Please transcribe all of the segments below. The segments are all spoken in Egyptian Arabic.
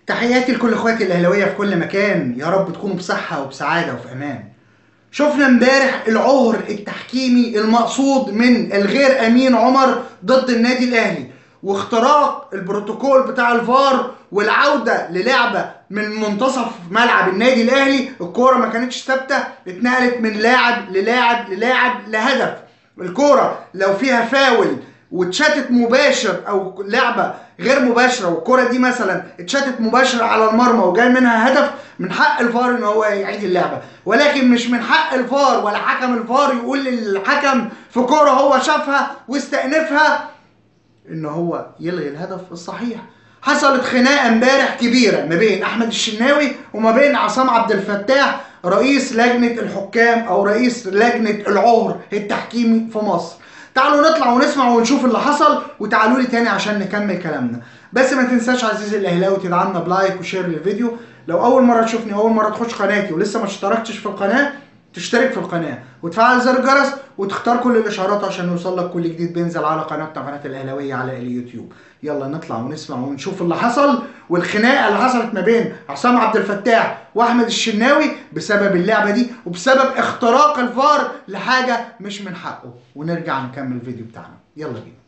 تحياتي لكل اخواتي الاهلاويه في كل مكان يا رب تكونوا بصحه وبسعاده وفي امان شفنا امبارح العهر التحكيمي المقصود من الغير امين عمر ضد النادي الاهلي واختراق البروتوكول بتاع الفار والعوده للعبه من منتصف ملعب النادي الاهلي الكوره ما كانتش ثابته اتنقلت من لاعب للاعب للاعب لهدف الكوره لو فيها فاول واتشاتت مباشر او لعبه غير مباشره والكره دي مثلا اتشاتت مباشره على المرمى وجاي منها هدف من حق الفار ان هو يعيد اللعبه ولكن مش من حق الفار ولا حكم الفار يقول للحكم في كوره هو شافها واستأنفها ان هو يلغي الهدف الصحيح حصلت خناقه امبارح كبيره ما بين احمد الشناوي وما بين عصام عبد الفتاح رئيس لجنه الحكام او رئيس لجنه العهر التحكيمي في مصر تعالوا نطلع ونسمع ونشوف اللي حصل وتعالوا لي تاني عشان نكمل كلامنا بس ما تنساش عزيزي الاهلاوي تدعمنا بلايك وشير للفيديو لو اول مره تشوفني اول مره تخش قناتي ولسه ما اشتركتش في القناه تشترك في القناه وتفعل زر الجرس وتختار كل الاشعارات عشان يوصل لك كل جديد بينزل على قناتنا قناه الاهلاويه على اليوتيوب يلا نطلع ونسمع ونشوف اللي حصل والخناقه اللي حصلت ما بين عصام عبد الفتاح واحمد الشناوي بسبب اللعبه دي وبسبب اختراق الفار لحاجه مش من حقه ونرجع نكمل الفيديو بتاعنا يلا بينا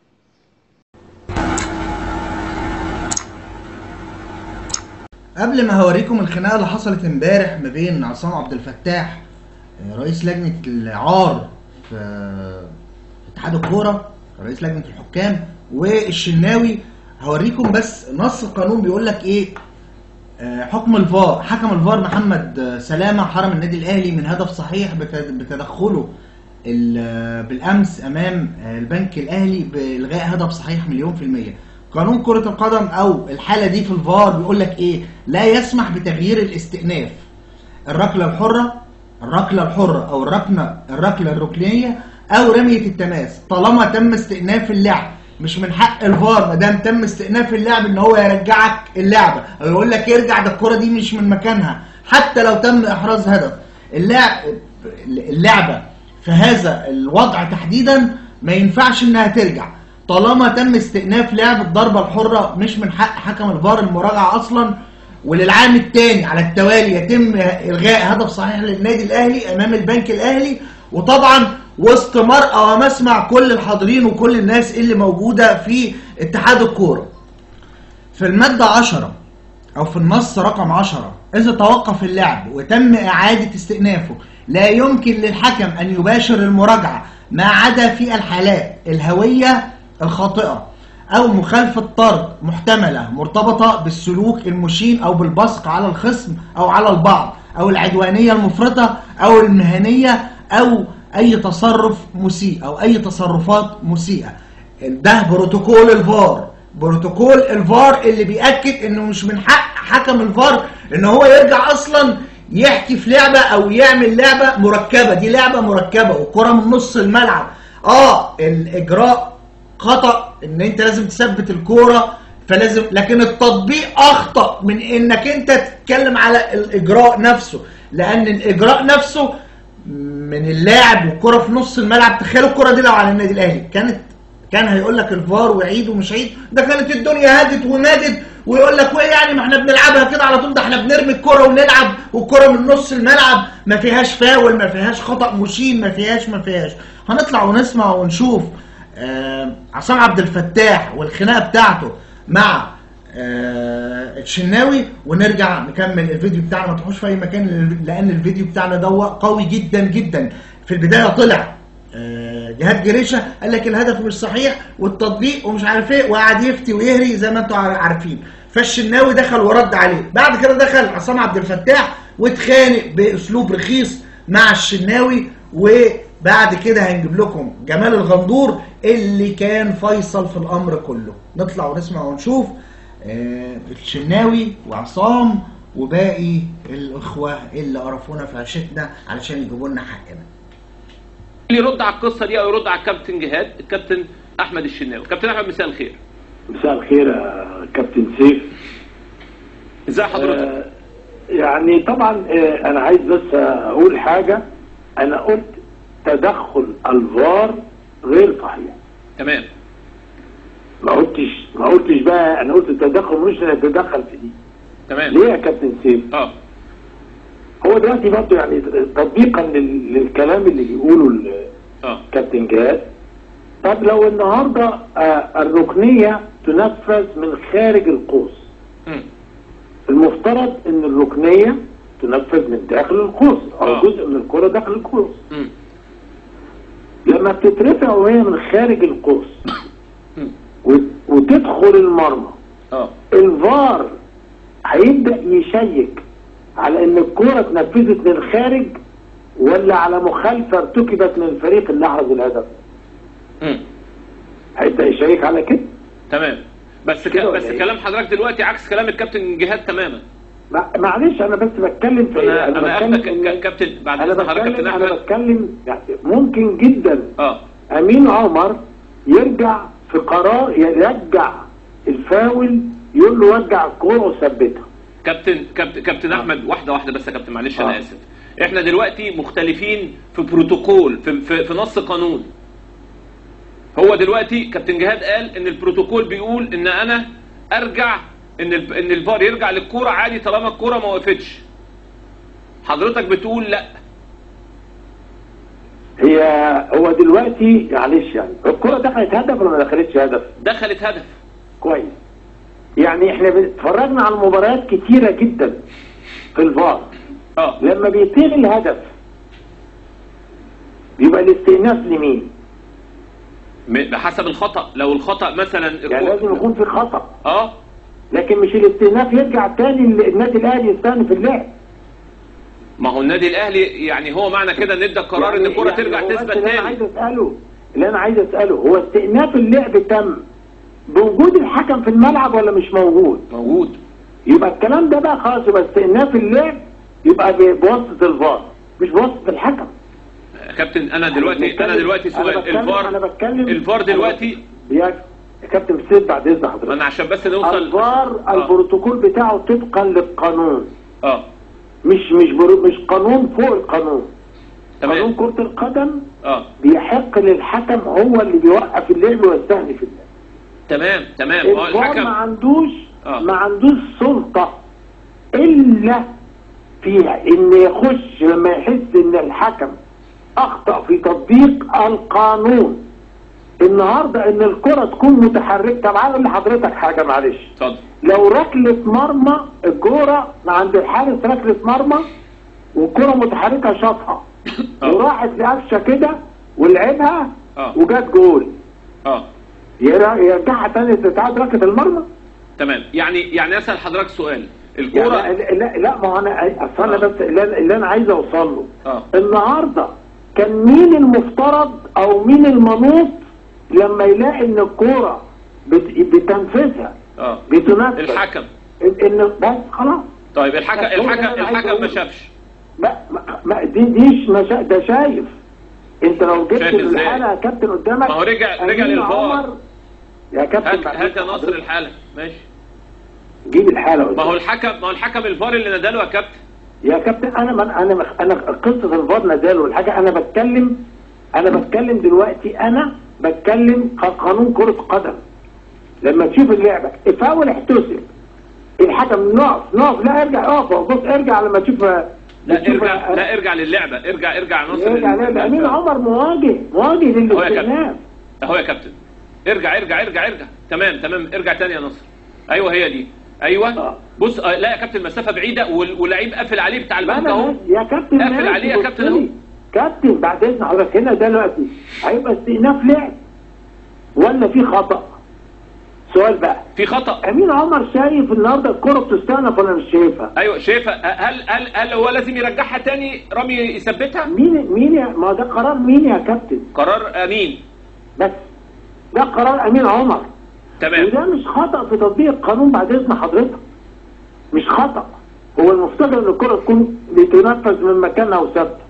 قبل ما هوريكم الخناقه اللي حصلت امبارح ما بين عصام عبد الفتاح رئيس لجنه العار في اتحاد الكوره رئيس لجنه الحكام والشناوي هوريكم بس نص القانون بيقول لك ايه آه، حكم الفار حكم الفار محمد سلامه حرم النادي الاهلي من هدف صحيح بت- بتدخله ال- بالامس امام البنك الاهلي بالغاء هدف صحيح مليون في الميه قانون كره القدم او الحاله دي في الفار بيقول لك ايه لا يسمح بتغيير الاستئناف الركله الحره الركله الحره او الركنه الركله الركنيه او رميه التماس طالما تم استئناف اللعب مش من حق الفار ما دام تم استئناف اللعب ان هو يرجعك اللعبه او يقول لك ارجع ده الكره دي مش من مكانها حتى لو تم احراز هدف اللعب اللعبه في هذا الوضع تحديدا ما ينفعش انها ترجع طالما تم استئناف لعب الضربه الحره مش من حق حكم الفار المراجعه اصلا وللعام الثاني على التوالي يتم الغاء هدف صحيح للنادي الاهلي امام البنك الاهلي وطبعا وسط مرأى ومسمع كل الحاضرين وكل الناس اللي موجوده في اتحاد الكوره. في الماده 10 او في النص رقم 10 اذا توقف اللعب وتم اعاده استئنافه لا يمكن للحكم ان يباشر المراجعه ما عدا في الحالات الهويه الخاطئه او مخالفه طرد محتمله مرتبطه بالسلوك المشين او بالبصق على الخصم او على البعض او العدوانيه المفرطه او المهنيه او اي تصرف مسيء او اي تصرفات مسيئه ده بروتوكول الفار بروتوكول الفار اللي بيأكد انه مش من حق حكم الفار ان هو يرجع اصلا يحكي في لعبة او يعمل لعبة مركبة دي لعبة مركبة والكرة من نص الملعب اه الاجراء خطأ ان انت لازم تثبت الكورة فلازم لكن التطبيق اخطأ من انك انت تتكلم على الاجراء نفسه لان الاجراء نفسه من اللاعب والكرة في نص الملعب تخيلوا الكرة دي لو على النادي الاهلي كانت كان هيقول لك الفار وعيد ومش عيد ده كانت الدنيا هادت ونادت ويقول لك وايه يعني ما احنا بنلعبها كده على طول ده احنا بنرمي الكرة ونلعب والكرة من نص الملعب ما فيهاش فاول ما فيهاش خطأ مشين ما فيهاش ما فيهاش هنطلع ونسمع ونشوف آه عصام عبد الفتاح والخناقه بتاعته مع آه الشناوي ونرجع نكمل الفيديو بتاعنا ما تروحوش في اي مكان لان الفيديو بتاعنا ده قوي جدا جدا في البدايه طلع آه جهاد جريشه قال لك الهدف مش صحيح والتطبيق ومش عارف ايه وقعد يفتي ويهري زي ما انتم عارفين فالشناوي دخل ورد عليه بعد كده دخل عصام عبد الفتاح واتخانق باسلوب رخيص مع الشناوي وبعد كده هنجيب لكم جمال الغندور اللي كان فيصل في الامر كله نطلع ونسمع ونشوف آه الشناوي وعصام وباقي الاخوه اللي قرفونا في عشتنا علشان يجيبوا لنا حقنا اللي يرد على القصه دي او يرد على الكابتن جهاد الكابتن احمد الشناوي كابتن احمد مساء الخير مساء الخير يا كابتن سيف ازي حضرتك آه يعني طبعا آه انا عايز بس اقول حاجه انا قلت تدخل الفار غير صحيح تمام ما قلتش ما قلتش بقى انا قلت التدخل مش نتدخل في دي تمام ليه يا كابتن سيف اه هو دلوقتي برضه يعني تطبيقا لل- للكلام اللي بيقوله ال- اه كابتن جهاد طب لو النهارده آه، الركنيه تنفذ من خارج القوس مم. المفترض ان الركنيه تنفذ من داخل القوس او آه. جزء من الكره داخل القوس مم. لما بتترفع وهي من خارج القوس مم. وت- وتدخل المرمى اه الفار هيبدا يشيك على ان الكره اتنفذت من الخارج ولا على مخالفه ارتكبت من الفريق اللي احرز الهدف مم. هيبدا يشيك على كده تمام بس ك... كده بس ولا إيه؟ كلام حضرتك دلوقتي عكس كلام الكابتن جهاد تماما مع- معلش انا بس بتكلم في انا انا بتكلم اخدك إن- ك- كابتن بعد انا اذن حضرتك كابتن بتكلم انا احمد بتكلم يعني ممكن جدا اه امين عمر يرجع في قرار يرجع الفاول يقول له رجع الكوره وثبتها كابتن كابتن كابتن احمد واحده واحده بس يا كابتن معلش انا آه. اسف احنا دلوقتي مختلفين في بروتوكول في, في, في نص قانون هو دلوقتي كابتن جهاد قال ان البروتوكول بيقول ان انا ارجع ان ال- ان الفار يرجع للكوره عادي طالما الكوره ما وقفتش حضرتك بتقول لا هي هو دلوقتي معلش يعني الكوره دخلت هدف ولا ما دخلتش هدف؟ دخلت هدف كويس يعني احنا اتفرجنا على مباريات كتيره جدا في الفار اه لما بيطير الهدف بيبقى الاستئناف لمين؟ م- بحسب الخطا لو الخطا مثلا يعني لازم يكون في خطا اه لكن مش الاستئناف يرجع تاني النادي الاهلي يستأنف اللعب ما هو النادي الاهلي يعني هو معنى كده ان ادى قرار ان الكوره ترجع هو بس تثبت اللي انا عايز تاني اساله اللي انا عايز اساله هو استئناف اللعب تم بوجود الحكم في الملعب ولا مش موجود؟ موجود يبقى الكلام ده بقى خلاص يبقى استئناف اللعب يبقى ب- بواسطه الفار مش بواسطه الحكم كابتن انا دلوقتي بتكلم- انا دلوقتي سؤال أنا بتكلم- الفار أنا بتكلم الفار دلوقتي يا يا كابتن سيد بعد اذن حضرتك انا عشان بس نوصل الفار آه. البروتوكول بتاعه طبقا للقانون اه مش مش برو مش قانون فوق القانون قانون تمام كرة القدم اه بيحق للحكم هو اللي بيوقف اللعب ويستهدف اللعب تمام تمام هو الفار ما الحكم عندوش آه. ما عندوش سلطة إلا في إن يخش لما يحس إن الحكم أخطأ في تطبيق القانون النهارده إن الكرة تكون متحركة طب أقول لحضرتك حاجة معلش اتفضل لو ركلة مرمى الكورة عند الحارس ركلة مرمى والكرة متحركة شاطها آه. وراحت لقفشة كده ولعبها آه. وجات جول اه يرا- يرجعها تاني تتعاد ركلة المرمى تمام يعني يعني اسال حضرتك سؤال يعني الكوره لا, لا, لا ما هو انا اصل انا آه. بس اللي أنا- اللي انا عايز اوصل له اه النهارده كان مين المفترض او مين المنوط لما يلاقي ان الكوره بت- بتنفذها اه بتنفذ الحكم ان إن بس خلاص طيب الحكم هو ده الحكم اللي أنا عايز الحكم ما أقوله. شافش ما ما ما دي ديش ما شا... ده شايف انت لو جبت شايف إزاي؟ الحاله يا كابتن قدامك ما هو رجع- رجع أمين للفار. عمر يا كابتن هات بعد هات يا إذن ناصر حضرتك، الحاله ماشي جيب الحاله ما هو قدامك. الحكم ما هو الحكم الفار اللي نداله يا كابتن يا كابتن انا من انا مخ... انا قصه الفار نزال والحاجه انا بتكلم انا بتكلم دلوقتي انا بتكلم ق- قانون كره قدم لما تشوف اللعبه فاول احتسب الحكم نقف نقف لا ارجع اقف بص ارجع لما تشوف لا بتشوف- ارجع لا ارجع للعبه ارجع ارجع يا ناصر ارجع لل- لا امين عمر مواجه مواجه هو يا للاستئناف كابتن اهو يا كابتن ارجع ارجع ارجع ارجع تمام تمام ارجع تاني يا ناصر ايوه هي دي ايوه آه. بص آه لا يا كابتن مسافه بعيده وال- واللعيب قافل عليه بتاع لا البنك لا اهو لا، يا كابتن قافل ماشي، عليه يا بص كابتن لي. اهو كابتن بعد اذن حضرتك هنا دلوقتي هيبقى استئناف لعب ولا في خطا سؤال بقى في خطا امين عمر شايف النهارده الكره بتستأنف ولا مش شايفها ايوه شايفه هل هل هل هو لازم يرجعها تاني رامي يثبتها مين مين يا ما ده قرار مين يا كابتن قرار امين بس ده قرار امين عمر تمام وده مش خطا في تطبيق القانون بعد اذن حضرتك مش خطا هو المفترض ان الكره تكون بتنفذ من مكانها وثابته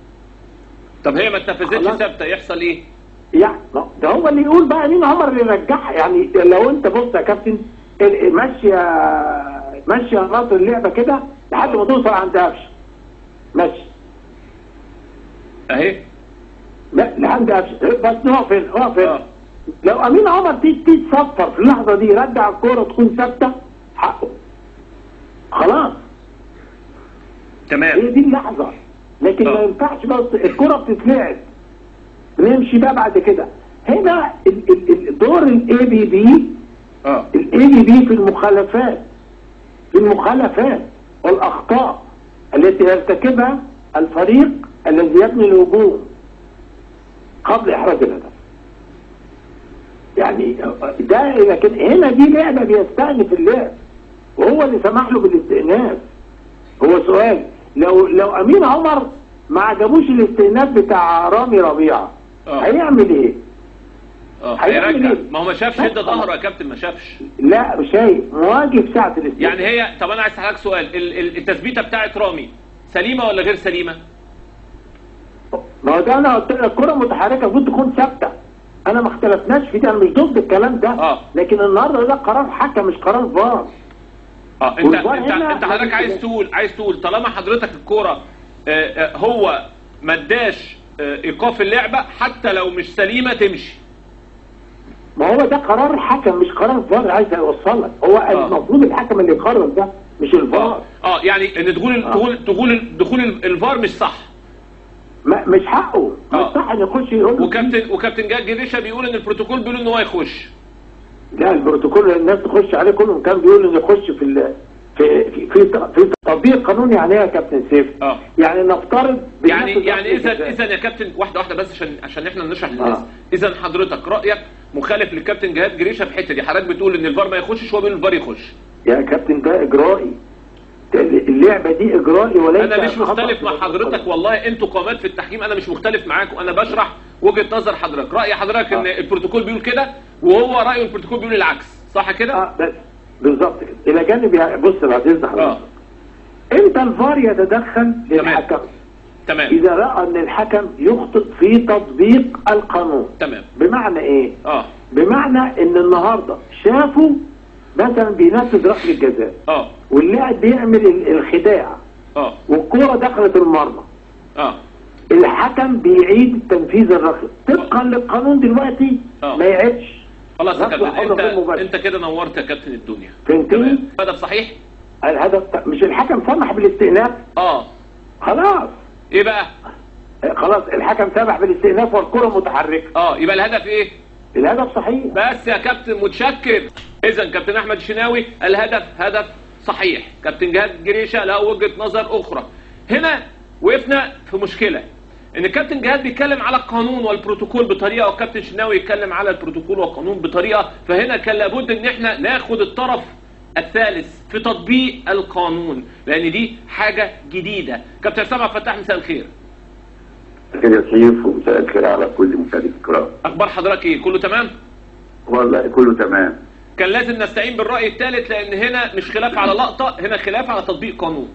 طب هي ما اتنفذتش خلاص. ثابته يحصل ايه يعني ما- ده هو اللي يقول بقى مين عمر اللي يرجعها يعني لو انت بص يا كابتن ال- ماشيه ماشيه ناصر اللعبه كده لحد ما توصل عند قفشه ماشي اهي لا لحد قفشه بس نقف هنا اقف هنا اه لو امين عمر تيجي تيجي تصفر في اللحظه دي يرجع الكوره تكون ثابته حقه خلاص هي تمام دي اللحظه لكن ما آه. ينفعش بس الكره بتتلعب نمشي بقى بعد كده هنا ال- ال- ال- دور الاي بي بي اه الاي بي بي في المخالفات في المخالفات والاخطاء التي يرتكبها الفريق الذي يبني الهجوم قبل احراز الهدف يعني ده لكن هنا دي لعبه بيستأنف اللعب وهو اللي سمح له بالاستئناف هو سؤال لو لو امين عمر ما عجبوش الاستئناف بتاع رامي ربيعه اه هيعمل ايه؟ اه هيعمل هيرجع إيه؟ ما هو ما شافش شده ظهره يا كابتن ما شافش لا مش شايف مواجه في ساعه الاستئناف يعني هي طب انا عايز اسالك سؤال ال- ال- التثبيته بتاعت رامي سليمه ولا غير سليمه؟ ما هو ده انا قلت لك الكره متحركه المفروض تكون ثابته انا ما اختلفناش في دي انا مش ضد الكلام ده آه. لكن النهارده ده قرار حكم مش قرار فار اه انت والفار انت هنا انت حضرتك لازم عايز كده. تقول عايز تقول طالما حضرتك الكوره آه، آه، هو ما اداش آه، ايقاف اللعبه حتى لو مش سليمه تمشي ما هو ده قرار حكم مش قرار فار عايز اوصل لك هو آه. المفروض الحكم اللي يقرر ده مش اه الفار اه يعني ان دخول آه. دخول دخول دخول الفار مش صح ما مش حقه آه. مش صح ان يخش يقول وكابتن وكابتن جاد جريشه بيقول ان البروتوكول بيقول ان هو يخش لا البروتوكول الناس تخش عليه كلهم كان بيقول ان يخش في ال... في في في, في تطبيق قانوني يعني ايه يا كابتن سيف؟ اه يعني نفترض يعني بنفس يعني ضربة اذا الجزاء. اذا يا كابتن واحده واحده بس عشان عشان احنا نشرح للناس آه. اذا حضرتك رايك مخالف للكابتن جهاد جريشه في الحته دي حضرتك بتقول ان الفار ما يخشش هو بيقول الفار يخش يا كابتن ده اجرائي ده اللعبه دي اجرائي وليس انا مش خطأ مختلف في مع القانون. حضرتك والله انتوا قامات في التحكيم انا مش مختلف معاكم انا بشرح وجهه نظر حضرتك راي حضرتك ان آه. البروتوكول بيقول كده وهو رايه البروتوكول بيقول العكس صح كده اه بس بالظبط كده الى جانب يا- بص بعد اذن اه حضرتك امتى الفار يتدخل للحكم تمام اذا راى ان الحكم يخطئ في تطبيق القانون تمام بمعنى ايه اه بمعنى ان النهارده شافوا مثلا بينفذ ركله الجزاء اه واللاعب بيعمل ال- الخداع اه والكوره دخلت المرمى اه الحكم بيعيد تنفيذ الركله طبقا للقانون دلوقتي آه. ما يعيدش خلاص يا ركلة كابتن حرة انت غير مباشرة. انت كده نورت يا كابتن الدنيا فهمتني؟ تمام هدف صحيح الهدف مش الحكم سمح بالاستئناف اه خلاص ايه بقى خلاص الحكم سمح بالاستئناف والكره متحركه اه يبقى الهدف ايه الهدف صحيح بس يا كابتن متشكر اذا كابتن احمد الشناوي الهدف هدف صحيح كابتن جهاد جريشه له وجهه نظر اخرى هنا وقفنا في مشكله ان الكابتن جهاد بيتكلم على القانون والبروتوكول بطريقه والكابتن شناوي يتكلم على البروتوكول والقانون بطريقه فهنا كان لابد ان احنا ناخد الطرف الثالث في تطبيق القانون لان دي حاجه جديده كابتن حسام عبد الفتاح مساء الخير كده يا سيف ومساء الخير على كل مشاهدي الكرام اخبار حضرتك ايه كله تمام والله كله تمام كان لازم نستعين بالرأي الثالث لأن هنا مش خلاف على لقطة هنا خلاف على تطبيق قانون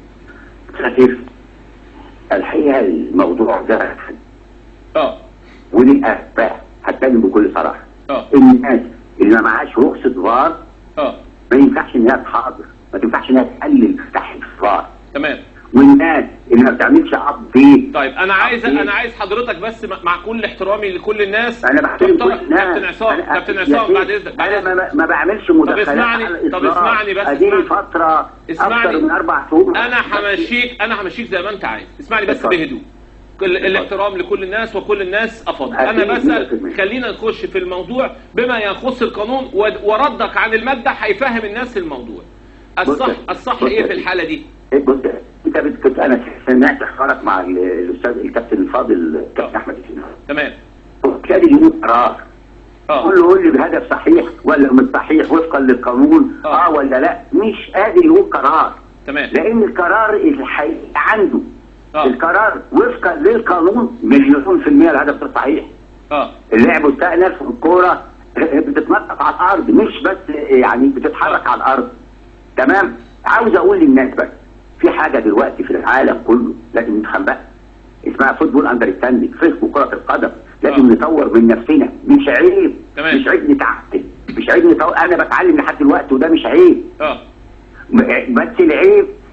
خفيف الحقيقه الموضوع ده اه وليه اسباب هتكلم بكل صراحه اه الناس اللي ما معهاش رخصه فار اه ما ينفعش انها تحاضر ما تنفعش انها تقلل تحت الفار تمام والناس اللي ما بتعملش ابديت طيب انا عايز أوكي. انا عايز حضرتك بس مع مع كل احترامي لكل الناس انا بحترم كل تحترم- الناس كابتن عصام أنا- كابتن يا عصام سيف، بعد اذنك بعد انا ما, اذنك ما بعملش مداخلات اسمعني- على طب الإصلاح. اسمعني بس، اديني اسمعني. فتره اسمعني. اكتر من اربع شهور انا همشيك انا همشيك زي ما انت عايز اسمعني بس اتفضل. بهدوء كل الاحترام لكل الناس وكل الناس افضل انا أكيد، بسال 100%. خلينا نخش في الموضوع بما يخص القانون و- وردك عن الماده هيفهم الناس الموضوع الصح بص- الصح بص- ايه في الحاله دي إيه بص انت بت- كنت انا سمعت حوارك مع ال- الاستاذ الكابتن الفاضل كابتن احمد الشناوي تمام كان يقول قرار اه قول له قول لي بهدف صحيح ولا مش صحيح وفقا للقانون آه. اه ولا لا مش قادر يقول قرار تمام لان القرار الحقيقي عنده آه. القرار وفقا للقانون مليون في المية الهدف ده صحيح اه اللعب مستأنف والكورة بتتنطط على الأرض مش بس يعني بتتحرك على الأرض تمام عاوز أقول للناس بس في حاجة دلوقتي في العالم كله لازم نفهم بقى اسمها فوتبول اندرستاندينج فهم كرة القدم لازم آه. نطور من نفسنا مش عيب تمام. مش عيب نتعلم مش عيب نطور أنا بتعلم لحد دلوقتي وده مش عيب اه م- بس العيب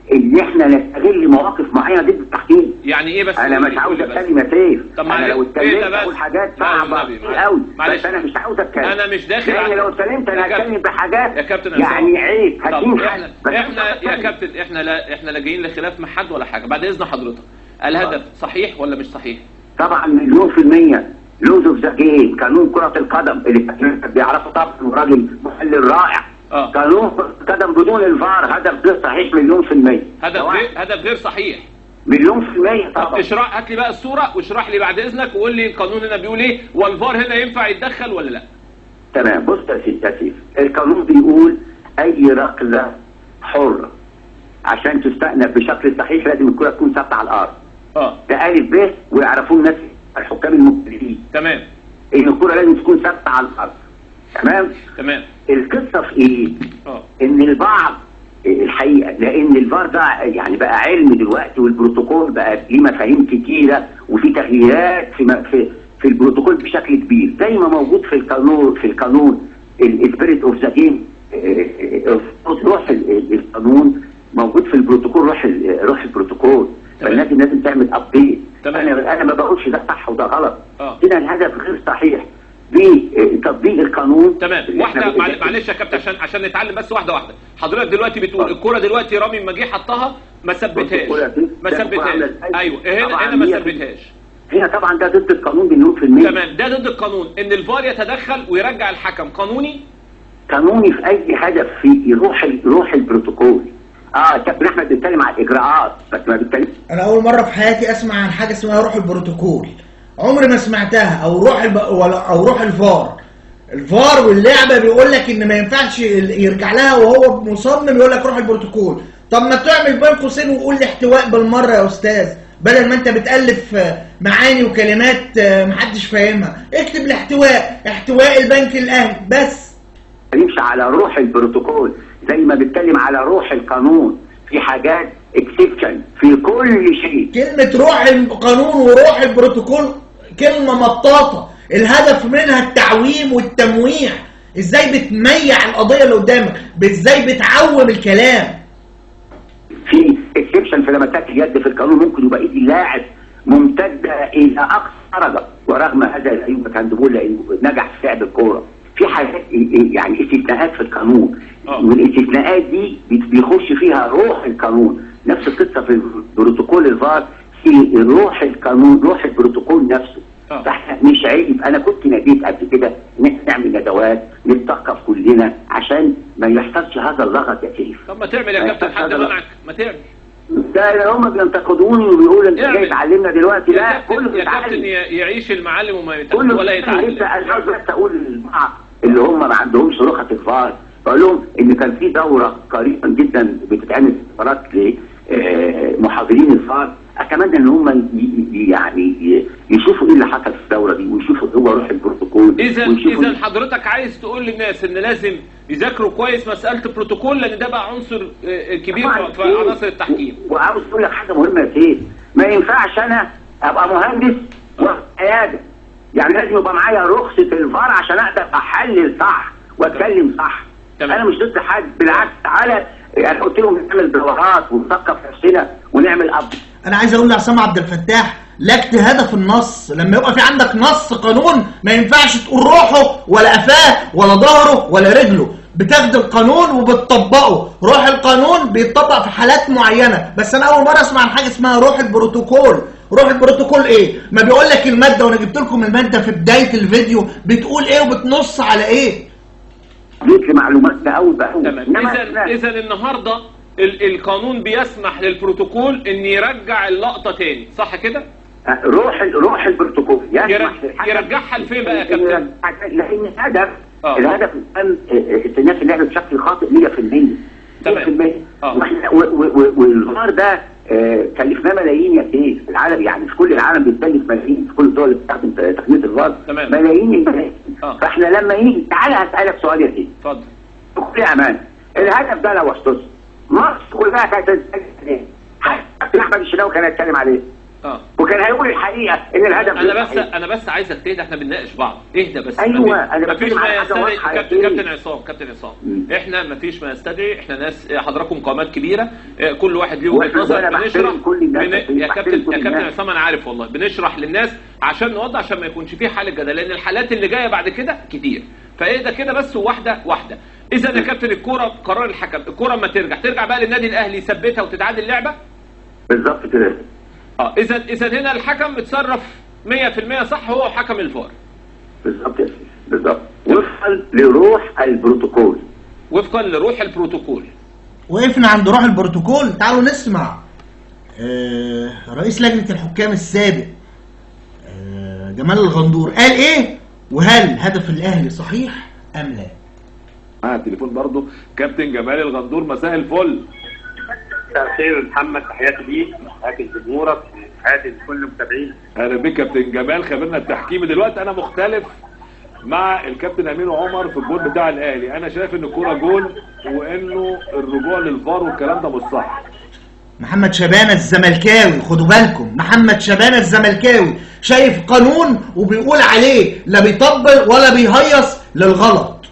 ان احنا نستغل مواقف معينه ضد التحكيم يعني ايه بس انا قول مش لي- عاوز قول لي بس. اتكلم يا سيف طب انا معلش، لو إيه اتكلمت ده بس؟ اقول حاجات لا، صعبه والنبي، كتير معلش. قوي معلش. بس انا مش عاوز اتكلم أنا مش داخل لان على- لو اتكلمت يا انا كابتن. هتكلم بحاجات يا كابتن يعني عصام. عيب طب هتكون احنا بس احنا أنا يا بتكلم. كابتن احنا لا احنا لا جايين لخلاف مع حد ولا حاجه بعد اذن حضرتك الهدف صحيح ولا مش صحيح؟ طبعا مليون في المية لوز اوف ذا جيم قانون كرة القدم اللي كان بيعرفه طبعا راجل محلل رائع آه. قانون كرة القدم بدون الفار هدف غير صحيح مليون في المية هدف سواء- غير هدف غير صحيح مليون في المية طب طبعا اشرح هات لي بقى الصوره واشرح لي بعد اذنك وقول لي القانون هنا بيقول ايه والفار هنا ينفع يتدخل ولا لا؟ تمام بص يا سيدي يا سيدي القانون بيقول اي ركلة حرة عشان تستأنف بشكل صحيح لازم الكرة تكون ثابتة على الأرض اه ده ألف ب ويعرفوه الناس الحكام المبتدئين تمام إن الكرة لازم تكون ثابتة على الأرض تمام تمام القصة في إيه؟ اه ان البعض الحقيقه لان الفار ده يعني بقى علم دلوقتي والبروتوكول بقى ليه مفاهيم كتيره وفي تغييرات في م- في في البروتوكول بشكل كبير زي ما موجود في القانون في القانون السبيريت اوف ذا جيم روح ال- ال- القانون موجود في البروتوكول روح ال- روح البروتوكول تمام. فالناس لازم تعمل ابديت تمام. انا انا ما بقولش ده صح وده غلط آه. هنا الهدف غير صحيح بتطبيق القانون تمام اللي إحنا واحده بن- معل- معلش يا كابتن عشان عشان نتعلم بس واحده واحده حضرتك دلوقتي بتقول الكره دلوقتي رامي لما جه حطها ما ثبتهاش الكرة دي- ما ده الكرة عاملة ثبتهاش إزاي؟ ايوه هنا طبعاً هنا ما مية في- ثبتهاش هنا طبعا ده ضد القانون مليون في المية تمام ده ضد القانون ان الفار يتدخل ويرجع الحكم قانوني قانوني في اي هدف في روح ال- روح البروتوكول اه كابتن احمد بيتكلم على الاجراءات بس ما بيتكلم انا اول مره في حياتي اسمع عن حاجه اسمها روح البروتوكول عمري ما سمعتها او روح الب... ولا او روح الفار الفار واللعبه بيقول لك ان ما ينفعش يرجع لها وهو مصمم يقول لك روح البروتوكول طب ما تعمل بين قوسين وقول لي احتواء بالمره يا استاذ بدل ما انت بتالف آه، معاني وكلمات آه، محدش فاهمها اكتب الاحتواء احتواء البنك الاهلي بس بيمشي على روح البروتوكول زي ما بيتكلم على روح القانون في حاجات اكسبشن في كل شيء كلمة روح القانون وروح البروتوكول كلمة مطاطة الهدف منها التعويم والتمويع ازاي بتميع القضية اللي قدامك ازاي بتعوم الكلام في اكسبشن في لمسات اليد في القانون ممكن يبقى ايد اللاعب ممتده الى اقصى درجه ورغم هذا لا يمكن هاندبول لانه نجح في لعب الكوره في حاجات يعني استثناءات في القانون آه. والاستثناءات دي بيخش فيها روح القانون نفس القصه في بروتوكول الفار في روح القانون روح البروتوكول نفسه آه. فاحنا مش عيب انا كنت ناديت قبل كده ان احنا نعمل ندوات نتثقف كلنا عشان ما يحصلش هذا اللغط يا سيف طب ما تعمل يا كابتن حد منعك ما تعمل ده هم بينتقدوني وبيقولوا انت اعمل. جاي تعلمنا دلوقتي يا لا كابتن كله يا كابتن بيتعلم ي- يعيش المعلم وما يتعلم كله ولا بيتعلم. يتعلم انا عاوز بس اقول للبعض اللي هم ما عندهمش رخص الفار بقول لهم ان كان في دوره قريبا جدا بتتعمل في الفارات لمحاضرين الفار اتمنى ان هم ي- ي- يعني ي- يشوفوا ايه اللي حصل في الدوره دي ويشوفوا هو روح البروتوكول اذا ويشوفوا اذا حضرتك عايز تقول للناس ان لازم يذاكروا كويس مساله البروتوكول لان ده بقى عنصر آه، كبير طبعاً في في عناصر التحكيم و- وعاوز اقول لك حاجه مهمه يا سيد ما ينفعش انا ابقى مهندس وعياده يعني لازم يبقى معايا رخصه الفار عشان اقدر احلل صح واتكلم صح تمام. انا مش ضد حد بالعكس تعالى يعني قلت لهم نعمل دورات ونثقف نفسنا ونعمل اب انا عايز اقول لعصام عبد الفتاح لا اجتهاد في النص لما يبقى في عندك نص قانون ما ينفعش تقول روحه ولا قفاه ولا ظهره ولا رجله بتاخد القانون وبتطبقه روح القانون بيتطبق في حالات معينة بس انا اول مرة اسمع عن حاجة اسمها روح البروتوكول روح البروتوكول ايه ما بيقول لك المادة وانا جبت لكم المادة في بداية الفيديو بتقول ايه وبتنص على ايه جيت لمعلوماتنا اول باول تمام إنما اذا إحنا- اذا النهارده ال- القانون بيسمح للبروتوكول ان يرجع اللقطه تاني صح كده روح روح البروتوكول يسمح يرج- للحكم يرجعها لفين بقى يا كابتن؟ لان الهدف آه. الهدف كان استئناف اللعب بشكل خاطئ 100% تمام. 100% آه. وإحنا- و- و- و- والفار ده آه، كلفناه ملايين يا سيف في العالم يعني في كل العالم بيتكلف ملايين في كل الدول اللي بتستخدم تقنيه الفار تمام. ملايين الملايين آه. فاحنا لما يجي تعالى هسالك سؤال يا سيف اتفضل بكل امان الهدف ده لو استوز مصر كلها كانت تتكلم عليه حتى احمد الشناوي كان يتكلم عليه اه وكان هيقول الحقيقه ان الهدف انا غير بس صحيح. انا بس عايزك تهدى احنا بنناقش بعض اهدى بس أيوة، ما أنا مفيش بتكلم ما على حاجة يستدعي واضحة يا كابتن سيدي. كابتن عصام كابتن عصام مم. احنا مفيش ما يستدعي احنا ناس حضراتكم قامات كبيره اه، كل واحد ليه وإحنا- وجهه نظر وأنا بنشرح بحترم كل الناس، بن... بحترم يا كابتن كل يا كابتن الناس. عصام انا عارف والله بنشرح للناس عشان نوضح عشان ما يكونش فيه حاله جدل لان الحالات اللي جايه بعد كده كتير فايه كده بس واحده واحده اذا يا كابتن الكوره قرار الحكم الكوره اما ترجع ترجع بقى للنادي الاهلي يثبتها وتتعادل اللعبه بالظبط كده اه اذا اذا هنا الحكم اتصرف 100% صح هو حكم الفار بالظبط يا سيدي بالظبط وفقا لروح البروتوكول وفقا لروح البروتوكول وقفنا عند روح البروتوكول تعالوا نسمع آه، رئيس لجنة الحكام السابق آه، جمال الغندور قال ايه وهل هدف الاهلي صحيح ام لا معايا التليفون برضه كابتن جمال الغندور مساء الفل مساء الخير محمد تحياتي ليك تحياتي لجمهورك تحياتي لكل المتابعين اهلا بك كابتن جمال خبرنا التحكيمي دلوقتي انا مختلف مع الكابتن امين عمر في الجول بتاع الاهلي انا شايف ان الكوره جول وانه الرجوع للفار والكلام ده مش صح محمد شبانة الزملكاوي خدوا بالكم محمد شبانة الزملكاوي شايف قانون وبيقول عليه لا بيطبق ولا بيهيص للغلط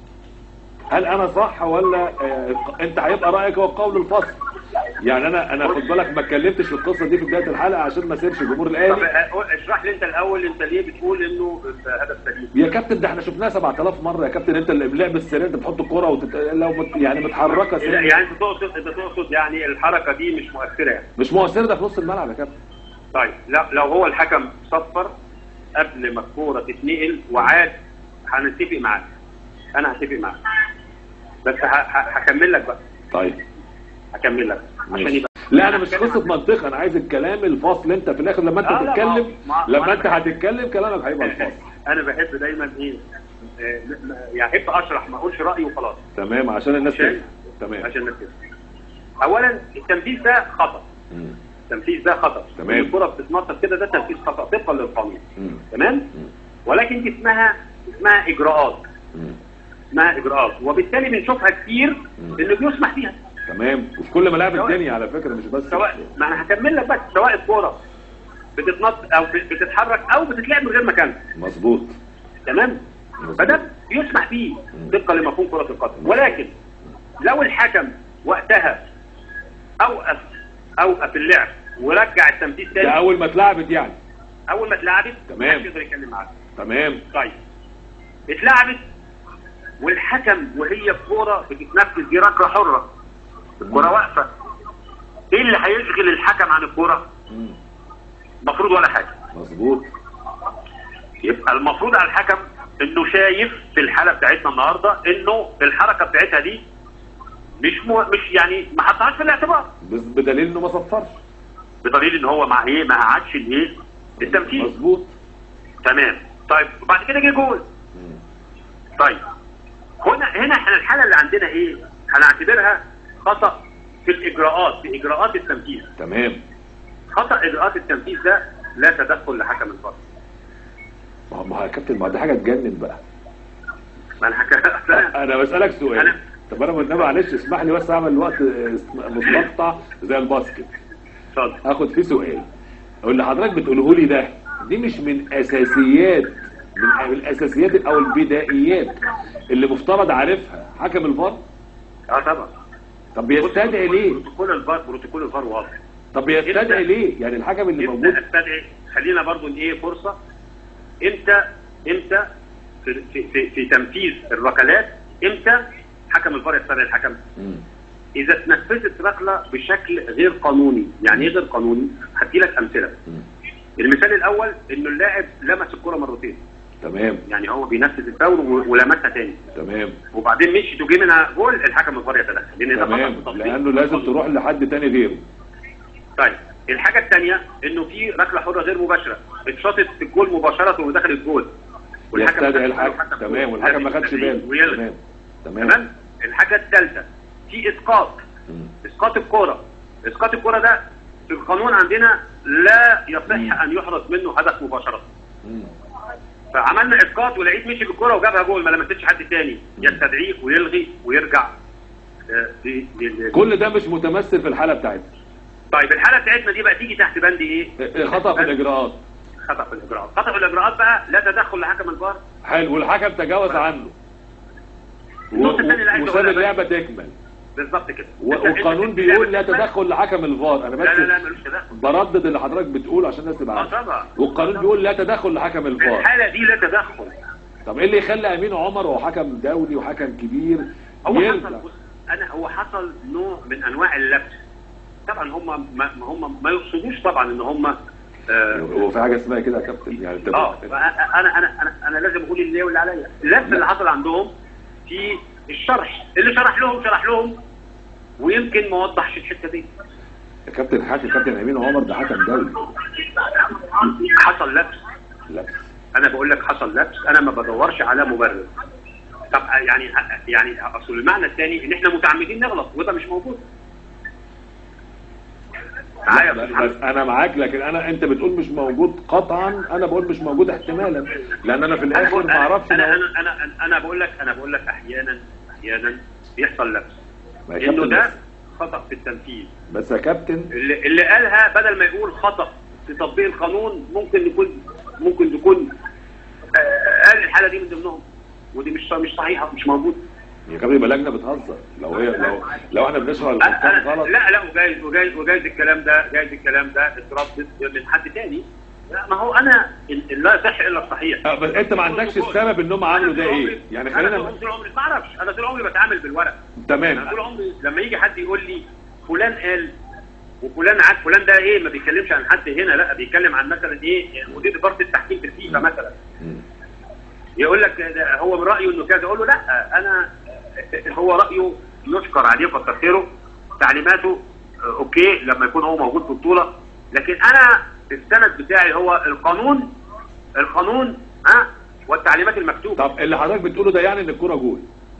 هل انا صح ولا آه انت هيبقى رايك هو قول الفصل يعني انا انا خد بالك ما اتكلمتش في القصه دي في بدايه الحلقه عشان ما اسيبش جمهور طب الاهلي أه، اشرح لي انت الاول انت ليه بتقول انه هدف سليم يا كابتن ده احنا شفناها 7000 مره يا كابتن انت اللي لعب السرير انت بتحط الكوره وتت... لو مت... يعني متحركه سرير يعني انت تقصد انت تقصد يعني الحركه دي مش مؤثره يعني مش مؤثر ده في نص الملعب يا كابتن طيب لا لو هو الحكم صفر قبل ما الكوره تتنقل وعاد هنتفق معاك انا هتفق معاك بس ه- ه- هكمل لك بقى طيب هكمل لك عشان ماشي. يبقى لا انا مش قصه منطق انا عايز الكلام الفصل انت في الاخر لما انت آه، لا، ما- تتكلم ما- ما لما أنا انت بحب- هتتكلم كلامك هيبقى الفصل انا بحب دايما ايه آه، يعني احب اشرح ما اقولش رايي وخلاص تمام عشان الناس عشان تفهم تمام عشان الناس تفهم. اولا التنفيذ ده خطا مم. التنفيذ ده خطا تمام. الكره بتتنطط كده ده تنفيذ خطا طبقا للقانون مم. تمام ولكن دي اسمها اسمها اجراءات مم. اسمها اجراءات وبالتالي بنشوفها كتير انه بيسمح فيها تمام وفي كل ملاعب سواء- الدنيا على فكره مش بس سواء ما انا هكمل لك بس سواء الكوره بتتنط او بتتحرك او بتتلعب من غير مكان مظبوط تمام مظبوط. فده بيسمح فيه طبقا لمفهوم كره القدم ولكن لو الحكم وقتها اوقف اوقف اللعب ورجع التنفيذ ده تاني اول ما اتلعبت يعني اول ما اتلعبت تمام. محدش يقدر يتكلم معاك تمام طيب اتلعبت والحكم وهي الكوره بتتنفذ دي ركله حره الكوره واقفه ايه اللي هيشغل الحكم عن الكوره؟ مم. المفروض ولا حاجه مظبوط يبقى المفروض على الحكم انه شايف في الحاله بتاعتنا النهارده انه الحركه بتاعتها دي مش مو مش يعني ما حطهاش في الاعتبار بس بدليل انه ما صفرش بدليل ان هو مع ايه ما قعدش الايه التمثيل مظبوط تمام طيب وبعد كده جه جول مم. طيب هنا هنا احنا الحاله اللي عندنا ايه هنعتبرها خطا في الاجراءات في اجراءات التنفيذ تمام خطا اجراءات التنفيذ ده لا تدخل لحكم الفار ما هو- ما هو يا كابتن ما ده حاجه تجنن بقى ما انا هك- انا بسالك سؤال أنا- طب انا والنبي معلش اسمح لي بس اعمل وقت مستقطع زي الباسكت اتفضل اخد فيه سؤال اللي حضرتك بتقوله لي ده دي مش من اساسيات من الاساسيات او البدائيات اللي مفترض عارفها حكم الفار اه طبعا طب بيستدعي ليه بروتوكول الفار بروتوكول الفار واضح طب بيستدعي ليه يعني الحكم اللي امتى موجود استدعي خلينا برضو ان ايه فرصه امتى امتى في, في, في, في تنفيذ الركلات امتى حكم الفار يستدعي الحكم مم. اذا اتنفذت ركله بشكل غير قانوني يعني ايه غير قانوني هدي لك امثله مم. المثال الاول انه اللاعب لمس الكره مرتين تمام يعني هو بينفذ الفاول و- ولمسها تاني تمام وبعدين مشيت وجه منها جول الحكم الفار يتدخل لان ده خطأ تمام بالتطبيق. لانه لازم تروح لحد تاني غيره طيب الحاجه الثانيه انه في ركله حره غير مباشره اتشاطت في الجول مباشره ودخل الجول يستدعي ما خدش الحكم باله تمام حتى والحكم ما الجول. خدش باله ويلغي. تمام تمام تمام الحاجه الثالثه في اسقاط مم. اسقاط الكره اسقاط الكره ده في القانون عندنا لا يصح ان يحرز منه هدف مباشره مم. فعملنا اسقاط ولقيت مشي بالكره وجابها جول ما لمستش حد تاني يستدعيه ويلغي ويرجع آه، ل- ل- ل- كل ده مش متمثل في الحاله بتاعتنا طيب الحاله بتاعتنا دي بقى تيجي تحت بند ايه؟ إيه، خطا في الاجراءات خطا في الاجراءات خطا في الاجراءات بقى لا تدخل لحكم الفار حلو والحكم تجاوز عنه و- النقطة الثانية اللي عايز وساب أقولها بقى. اللعبه تكمل بالظبط كده و- أنت- أنت- والقانون أنت- بيقول لا أنت- تدخل لحكم الفار انا لا لا لا بس ملوش تدخل بردد اللي حضرتك بتقوله عشان الناس تبقى اه عارفه طبعا والقانون بيقول لا تدخل لحكم في الفار الحاله دي لا تدخل طب ايه اللي يخلي امين عمر وهو حكم دولي وحكم كبير هو يرجع حصل بص انا هو حصل نوع من انواع اللبس طبعا هم ما ما هم ما يقصدوش طبعا ان هم اه هو في حاجه اسمها كده يا كابتن يعني انت آه، انا انا انا انا لازم اقول اللي واللي عليا اللبس اللي حصل عندهم في الشرح اللي شرح لهم شرح لهم ويمكن ما وضحش الحته دي يا كابتن حاكم كابتن امين عمر ده حكم دولي حصل لبس لا انا بقول لك حصل لبس انا ما بدورش على مبرر طب يعني يعني اصل المعنى الثاني ان احنا متعمدين نغلط وده مش موجود معايا يا لا، أستاذ بس انا معاك لكن انا انت بتقول مش موجود قطعا انا بقول مش موجود احتمالا لان انا في انا الاخر بقول ما اعرفش انا لو- انا انا انا, أنا بقول لك انا بقول لك احيانا احيانا بيحصل لبس ما يا انه كابتن ده بس- خطا في التنفيذ بس يا كابتن اللي, اللي قالها بدل ما يقول خطا في تطبيق القانون ممكن يكون ممكن تكون آه، قال الحاله دي من ضمنهم ودي مش مش صحيحه مش موجوده يا كابتن يبقى لجنه بتهزر لو هي لو لو احنا بنشرح أنا الحكام أنا غلط لا لا وجايز وجايز وجايز الكلام ده جايز الكلام ده اتردد من حد تاني لا ما هو انا ال- لا يصح الا الصحيح آه، بس انت ما عندكش السبب انهم عملوا ده ايه يعني انا خلينا طول عمري ما اعرفش انا طول عمري بتعامل بالورق انا تمام طول عمري لما يجي حد يقول لي فلان قال وفلان عاد فلان ده ايه ما بيتكلمش عن حد هنا لا بيتكلم عن مثلا ايه مدير اداره التحكيم في الفيفا مثلا مم. يقول لك ده هو من رايه انه كذا اقول له لا انا هو رايه يشكر عليه وكتر خيره تعليماته آه، اوكي لما يكون هو موجود في البطوله لكن انا السند بتاعي هو القانون القانون ها والتعليمات المكتوبه طب اللي حضرتك بتقوله ده يعني ان الكوره جول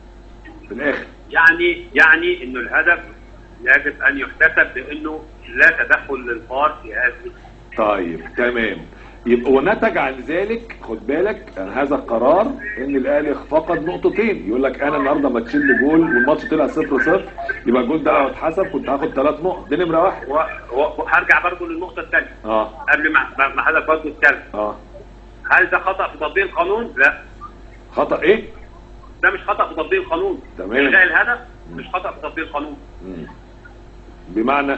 في الاخر يعني يعني انه الهدف يجب ان يحتسب بانه لا تدخل للفار في هذه طيب تمام يبقى ونتج عن ذلك خد بالك عن هذا القرار ان الاهلي فقد نقطتين يقول لك انا النهارده ما تشيل لي جول والماتش طلع 0 0 يبقى الجول ده لو اتحسب كنت هاخد ثلاث نقط دي نمره واحد و- و- وهرجع برضه للنقطه الثانيه اه قبل ما ما- ما حضرتك برضه تتكلم اه هل ده خطا في تطبيق القانون؟ لا خطا ايه؟ ده مش خطا في تطبيق القانون تمام. الغاء الهدف مش خطا في تطبيق القانون مم. بمعنى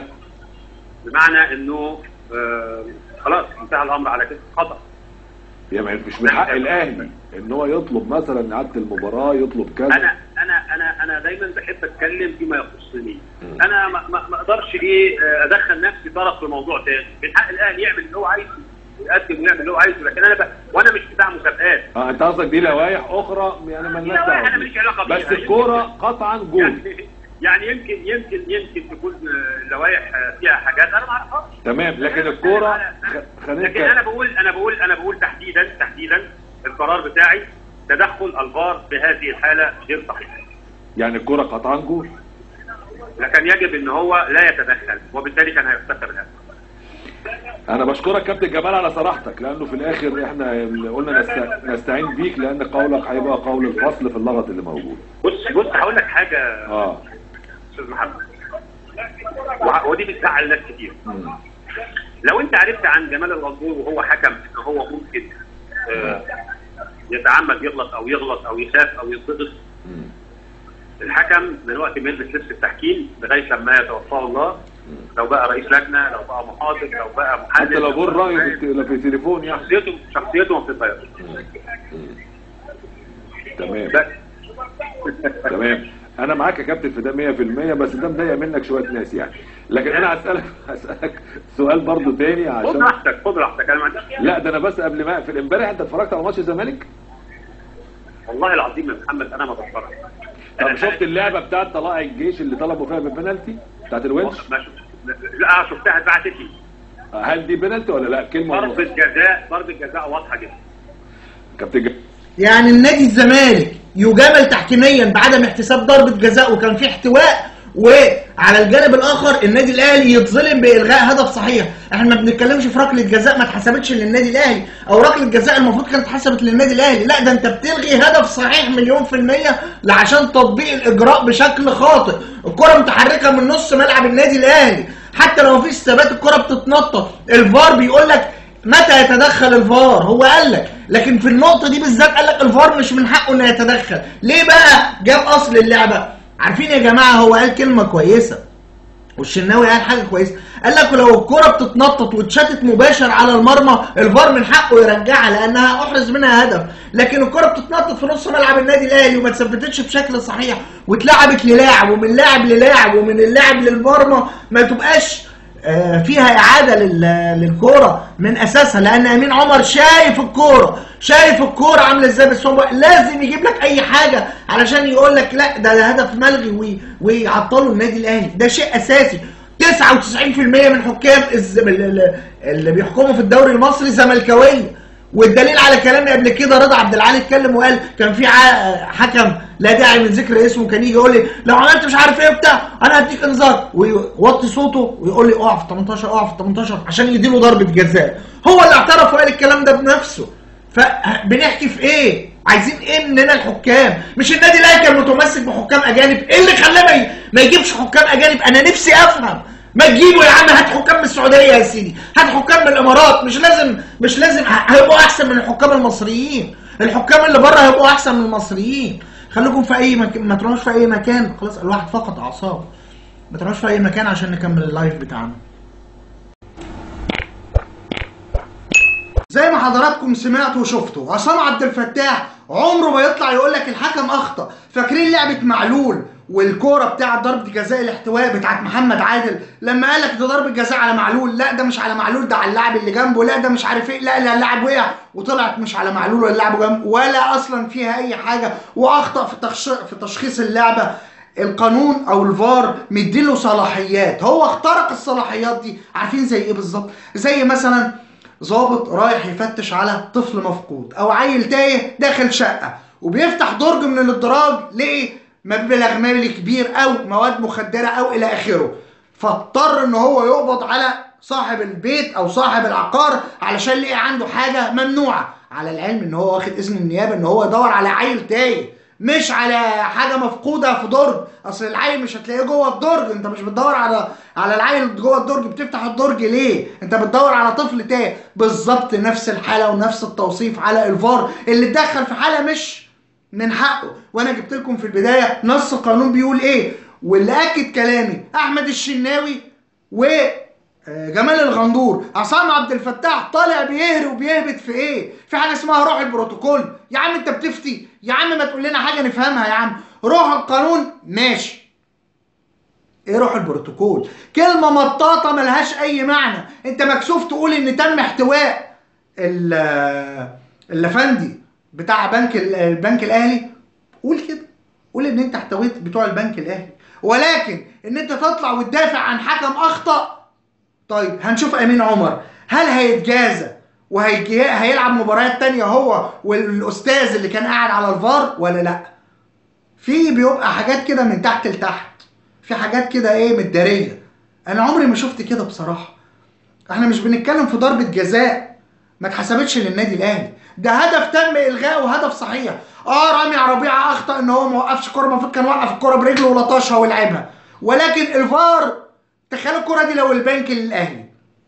بمعنى انه آه خلاص انتهى الامر على كده خطا يعني مش من حق الاهلي ان هو يطلب مثلا اعاده المباراه يطلب كذا انا انا انا انا دايما بحب اتكلم فيما يخصني مم. انا ما ما ما اقدرش ايه آه، ادخل نفسي طرف في موضوع تاني من حق الاهلي يعمل اللي هو عايزه ويقدم ويعمل اللي هو عايزه لكن انا ب... وانا مش بتاع مسابقات اه انت قصدك دي لوائح اخرى يعني مالناش لوائح أنا دعوه ماليش علاقة بيها. بيها. بس الكوره قطعا جول يعني يعني يمكن يمكن يمكن تكون آه، لوائح آه، فيها حاجات انا ما اعرفهاش تمام لكن الكوره خ- خلينا لكن انا بقول انا بقول انا بقول تحديدا تحديدا القرار بتاعي تدخل الفار في هذه الحاله غير صحيح يعني الكوره قطعا جول لكن يجب ان هو لا يتدخل وبالتالي كان هيحتسب الهدف انا بشكرك كابتن جمال على صراحتك لانه في الاخر احنا قلنا نست... نستعين بيك لان قولك هيبقى قول الفصل في اللغط اللي موجود بص بص هقول لك حاجه اه استاذ محمد وه- ودي بتزعل ناس كتير مم. لو انت عرفت عن جمال الغندور وهو حكم ان هو ممكن آه، يتعمد يغلط او يغلط او يخاف او ينضبط مم. الحكم من وقت ما يلبس لبس التحكيم لغايه لما يتوفاه الله لو بقى رئيس لجنه لو بقى محاضر لو بقى محلل حتى لو بقول بقى رايه فاهم، في, الت- في تليفون يعني شخصيته شخصيته ما بتتغيرش تمام بس تمام انا معاك يا كابتن في ده 100% بس ده مضايق منك شويه ناس يعني لكن انا هسالك هسالك سؤال برضو تاني خد عشان راحتك خد راحتك انا ما عنديش لا ده انا بس قبل ما اقفل امبارح انت اتفرجت على ماتش الزمالك والله العظيم يا محمد انا ما بتفرج طب أنا شفت اللعبه بتاعت طلائع الجيش اللي طلبوا فيها بالبنالتي بتاعت الونش ما شفت لا شفتها اتبعتت لي هل دي بنالتي ولا لا كلمه ضربة ونص. جزاء ضربة جزاء واضحة جدا كابتن ج- يعني النادي الزمالك يجامل تحكيميا بعدم احتساب ضربة جزاء وكان في احتواء وعلى الجانب الاخر النادي الاهلي يتظلم بالغاء هدف صحيح احنا ما بنتكلمش في ركله جزاء ما اتحسبتش للنادي الاهلي او ركله جزاء المفروض كانت اتحسبت للنادي الاهلي لا ده انت بتلغي هدف صحيح مليون في المية عشان تطبيق الاجراء بشكل خاطئ الكرة متحركة من نص ملعب النادي الاهلي حتى لو مفيش ثبات الكره بتتنطط الفار بيقول لك متى يتدخل الفار هو قال لك لكن في النقطه دي بالذات قال لك الفار مش من حقه انه يتدخل ليه بقى جاب اصل اللعبه عارفين يا جماعه هو قال كلمه كويسه والشناوي قال حاجه كويسه قال لك لو الكره بتتنطط واتشاتت مباشر على المرمى الفار من حقه يرجعها لانها احرز منها هدف لكن الكره بتتنطط في نص ملعب النادي الاهلي وما اتثبتتش بشكل صحيح واتلعبت للاعب ومن لاعب للاعب ومن اللاعب للمرمى ما تبقاش آه، فيها اعاده لل- للكوره من اساسها لان امين عمر شايف الكوره شايف الكوره عامله ازاي بس هو لازم يجيب لك اي حاجه علشان يقول لك لا ده, ده هدف ملغي وي- ويعطلوا النادي الاهلي ده شيء اساسي 99% من حكام الز- ال- ال- اللي بيحكموا في الدوري المصري زملكاويه والدليل على كلامي قبل كده رضا عبد العالي اتكلم وقال كان في ع- حكم لا داعي من ذكر اسمه كان يجي يقول لي لو عملت مش عارف ايه وبتاع انا هديك انذار ويوطي صوته ويقول لي اقع في 18 اقع في 18 عشان يديله ضربه جزاء هو اللي اعترف وقال الكلام ده بنفسه فبنحكي في ايه عايزين ايه مننا الحكام مش النادي الاهلي كان متمسك بحكام اجانب ايه اللي خلاه ما ي- ما يجيبش حكام اجانب انا نفسي افهم ما تجيبوا يا عم هات حكام من السعوديه يا سيدي هات حكام من الامارات مش لازم مش لازم ه- هيبقوا احسن من الحكام المصريين الحكام اللي بره هيبقوا احسن من المصريين خليكم في اي مكان ما تروحوش في اي مكان خلاص الواحد فقد اعصابه ما تروحوش في اي مكان عشان نكمل اللايف بتاعنا زي ما حضراتكم سمعتوا وشفتوا عصام عبد الفتاح عمره ما يطلع يقول لك الحكم اخطا فاكرين لعبه معلول والكوره بتاعه ضربه جزاء الاحتواء بتاعت محمد عادل لما قال لك ده ضربه جزاء على معلول لا ده مش على معلول ده على اللاعب اللي جنبه لا ده مش عارف ايه لا لا اللاعب وقع وطلعت مش على معلول ولا اللاعب جنبه ولا اصلا فيها اي حاجه واخطا في تخش... في تشخيص اللعبه القانون او الفار مديله صلاحيات هو اخترق الصلاحيات دي عارفين زي ايه بالظبط زي مثلا ظابط رايح يفتش على طفل مفقود او عيل تايه داخل شقه وبيفتح درج من الادراج لقي مبلغ مالي كبير او مواد مخدره او الى اخره فاضطر ان هو يقبض على صاحب البيت او صاحب العقار علشان لقي عنده حاجه ممنوعه على العلم ان هو واخد اذن النيابه ان هو يدور على عيل تايه مش على حاجه مفقوده في درج اصل العيل مش هتلاقيه جوه الدرج انت مش بتدور على على العيل جوه الدرج بتفتح الدرج ليه انت بتدور على طفل تاه بالظبط نفس الحاله ونفس التوصيف على الفار اللي اتدخل في حاله مش من حقه وانا جبت لكم في البدايه نص القانون بيقول ايه واللي اكد كلامي احمد الشناوي و آه، جمال الغندور عصام عبد الفتاح طالع بيهري وبيهبط في ايه في حاجه اسمها روح البروتوكول يا عم انت بتفتي يا عم ما تقول لنا حاجه نفهمها يا عم روح القانون ماشي ايه روح البروتوكول كلمه مطاطه ملهاش اي معنى انت مكسوف تقول ان تم احتواء ال- الافندي بتاع بنك ال- البنك الاهلي قول كده قول ان انت احتويت بتوع البنك الاهلي ولكن ان انت تطلع وتدافع عن حكم اخطأ طيب هنشوف امين عمر هل هيتجازى وهيلعب مباريات تانية هو والاستاذ اللي كان قاعد على الفار ولا لا في بيبقى حاجات كده من تحت لتحت في حاجات كده ايه متداريه انا عمري ما شفت كده بصراحه احنا مش بنتكلم في ضربه جزاء ما اتحسبتش للنادي الاهلي ده هدف تم الغائه وهدف صحيح اه رامي ربيعه اخطا ان هو ما وقفش كوره المفروض كان وقف الكوره برجله ولطشها ولعبها ولكن الفار تخيلوا الكوره دي لو البنك للاهلي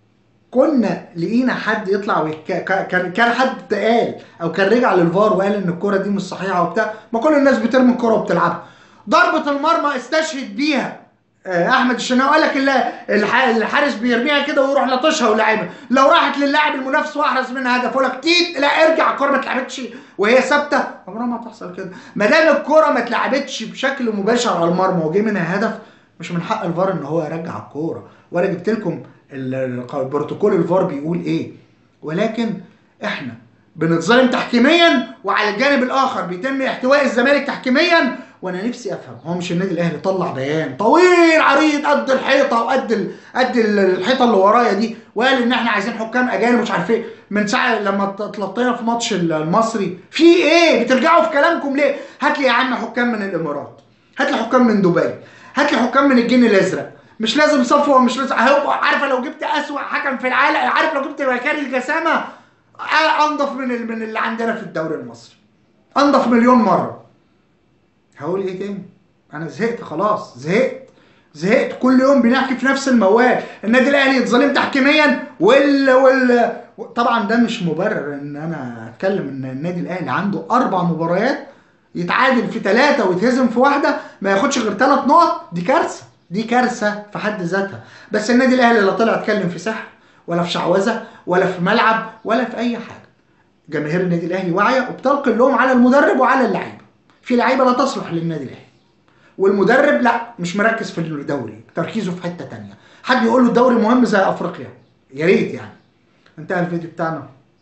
كنا لقينا حد يطلع ويك... ك- كان كان حد قال او كان رجع للفار وقال ان الكوره دي مش صحيحه وبتاع ما كل الناس بترمي الكوره وبتلعبها ضربه المرمى استشهد بيها آه، احمد الشناوي قال لك الل- الح- الحارس بيرميها كده ويروح لطشها ولاعبها لو راحت للاعب المنافس واحرز منها هدف يقول لك تيت لا ارجع الكوره ما اتلعبتش وهي ثابته عمرها ما هتحصل كده ما دام الكوره ما اتلعبتش بشكل مباشر على المرمى وجه منها هدف مش من حق الفار ان هو يرجع الكوره وانا جبت لكم ال- ال- بروتوكول الفار بيقول ايه ولكن احنا بنتظلم تحكيميا وعلى الجانب الاخر بيتم احتواء الزمالك تحكيميا وانا نفسي افهم هو مش النادي الاهلي طلع بيان طويل عريض قد الحيطه وقد ال... قد ال- الحيطه اللي ورايا دي وقال ان احنا عايزين حكام اجانب مش عارف ايه من ساعه لما اتلطينا في ماتش ال- المصري في ايه بترجعوا في كلامكم ليه هات لي يا عم حكام من الامارات هات لي حكام من دبي هات لي حكام من الجن الازرق مش لازم صفوه مش لازم هيبقى عارفه لو جبت اسوأ حكم في العالم عارف لو جبت بكاري الجسامه آه، انضف من ال- من اللي عندنا في الدوري المصري انضف مليون مره هقول ايه تاني انا زهقت خلاص زهقت زهقت كل يوم بنحكي في نفس الموال النادي الاهلي يتظلم تحكيميا وال وال طبعا ده مش مبرر ان انا اتكلم ان النادي الاهلي عنده اربع مباريات يتعادل في ثلاثه ويتهزم في واحده ما ياخدش غير ثلاث نقط دي كارثه دي كارثه في حد ذاتها بس النادي الاهلي لا طلع اتكلم في سحر ولا في شعوذه ولا في ملعب ولا في اي حاجه جماهير النادي الاهلي واعيه وبتلقي اللوم على المدرب وعلى اللعيبه في لعيبه لا تصلح للنادي الاهلي والمدرب لا مش مركز في الدوري تركيزه في حته تانية حد يقول له الدوري مهم زي افريقيا يا ريت يعني انتهى الفيديو بتاعنا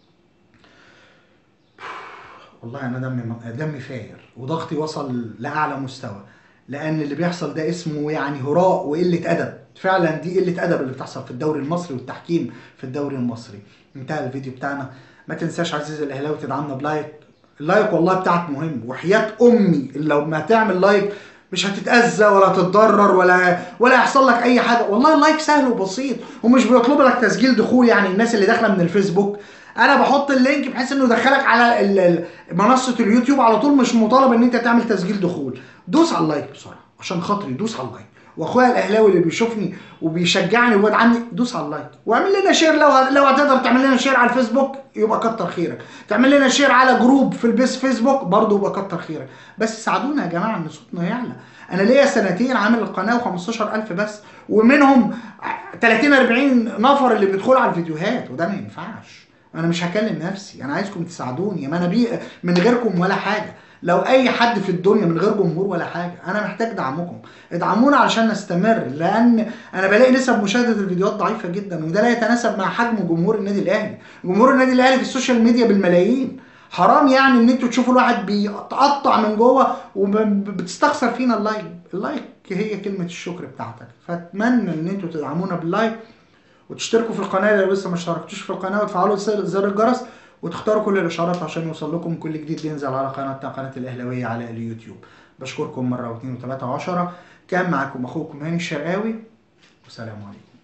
والله انا دمي دمي فاير وضغطي وصل لاعلى مستوى لان اللي بيحصل ده اسمه يعني هراء وقله ادب فعلا دي قله ادب اللي بتحصل في الدوري المصري والتحكيم في الدوري المصري انتهى الفيديو بتاعنا ما تنساش عزيزي الاهلاوي تدعمنا بلايك اللايك والله بتاعك مهم وحياة امي اللي لو ما تعمل لايك مش هتتأذى ولا تتضرر ولا ولا يحصل لك اي حاجه والله اللايك سهل وبسيط ومش بيطلب لك تسجيل دخول يعني الناس اللي داخله من الفيسبوك انا بحط اللينك بحيث انه يدخلك على ال- ال- منصه اليوتيوب على طول مش مطالب ان انت تعمل تسجيل دخول دوس على اللايك بسرعه عشان خاطري دوس على اللايك واخويا الاهلاوي اللي بيشوفني وبيشجعني ويبعد عني دوس على اللايك واعمل لنا شير لو لو هتقدر تعمل لنا شير على الفيسبوك يبقى كتر خيرك تعمل لنا شير على جروب في البيس فيسبوك برضه يبقى كتر خيرك بس ساعدونا يا جماعه ان صوتنا يعلى انا ليا سنتين عامل القناه و15000 بس ومنهم 30 40 نفر اللي بيدخلوا على الفيديوهات وده ما ينفعش انا مش هكلم نفسي انا عايزكم تساعدوني ما انا بي من غيركم ولا حاجه لو اي حد في الدنيا من غير جمهور ولا حاجه انا محتاج دعمكم ادعمونا علشان نستمر لان انا بلاقي نسب مشاهده الفيديوهات ضعيفه جدا وده لا يتناسب مع حجم جمهور النادي الاهلي جمهور النادي الاهلي في السوشيال ميديا بالملايين حرام يعني ان انتوا تشوفوا الواحد بيتقطع من جوه وبتستخسر فينا اللايك اللايك هي كلمه الشكر بتاعتك فاتمنى ان انتوا تدعمونا باللايك وتشتركوا في القناه لو لسه ما اشتركتوش في القناه وتفعلوا زر الجرس وتختاروا كل الاشعارات عشان يوصل لكم كل جديد بينزل على قناتنا قناه الاهلاويه على اليوتيوب بشكركم مره واثنين وثلاثه وعشره كان معكم اخوكم هاني الشرقاوي والسلام عليكم